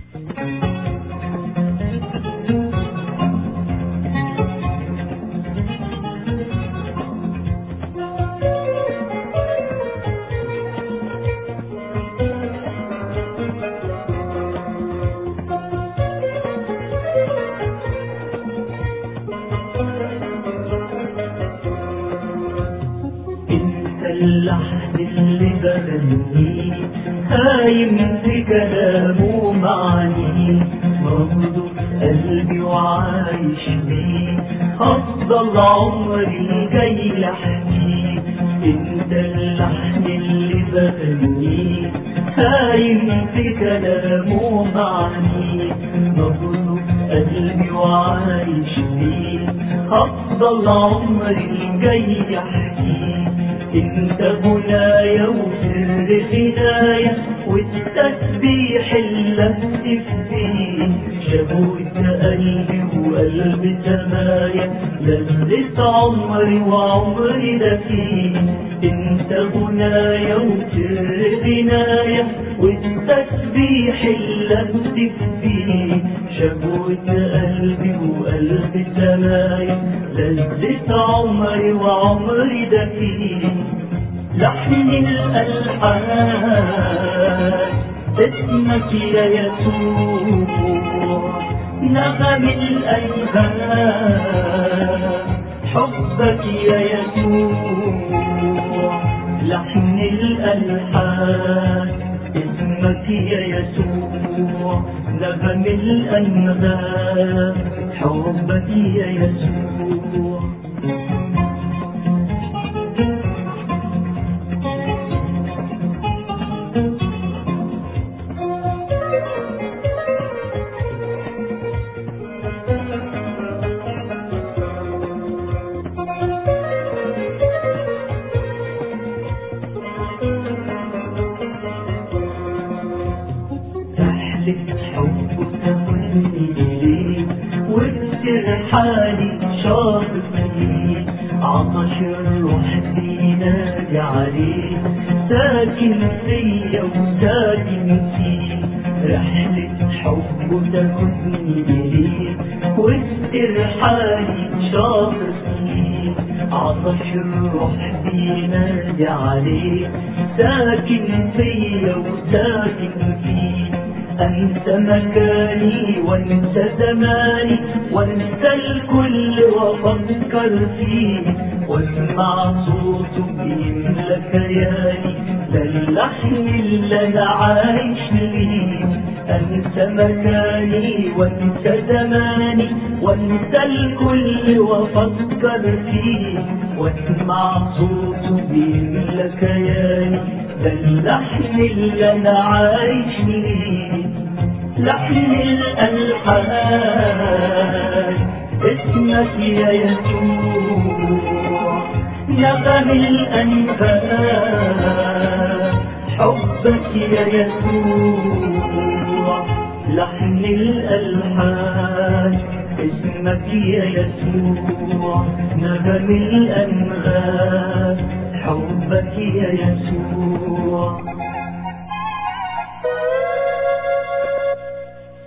انت اللحن اللي بغنيه هايم في كلامه معانيه موجود قلبي وعايش بيه افضل عمري جاي لحكيه انت اللحن اللي بغنيه هايم في كلامه معانيه موجود قلبي وعايش بيه افضل عمري جاي احكيه انت بنايا وسر هدايا والتسبيح اللي اكتب فيه شهوت قلبي وقلب سمايا لذت عمري وعمري ده فيه انت بنايا وسر بنايا والتسبيح اللي اكتب فيه شهوت قلبي وقلب سمايا لذت عمري وعمري ده فيه لحن الألحان اسمك يا يسوع نغم الألحان حبك يا يسوع لحن الألحان اسمك يا يسوع نغم الأنغام حبك يا يسوع رحلة حب تاخدني إليه وبسر حالي شاطف فيه عطش الروح بينادي عليه ساكن فيا وساكن فيه رحلة حب تاخدني إليه وبسر حالي شاطف فيه عطش الروح بينادي عليه ساكن فيا وساكن فيه أنت مكاني وانت زماني وانت الكل وافكر فيه واسمع صوته بيملى كياني ده اللحن اللي انا عايش ليه انت مكاني وانت زماني وانت الكل وافكر فيه واسمع صوته بيملى كياني ده اللحن اللي انا عايش ليه لحن الالحان اسمك يا يسوع نغم الانفاس حبك يا يسوع لحن الالحان اسمك يا يسوع نغم الانغام حبك يا يسوع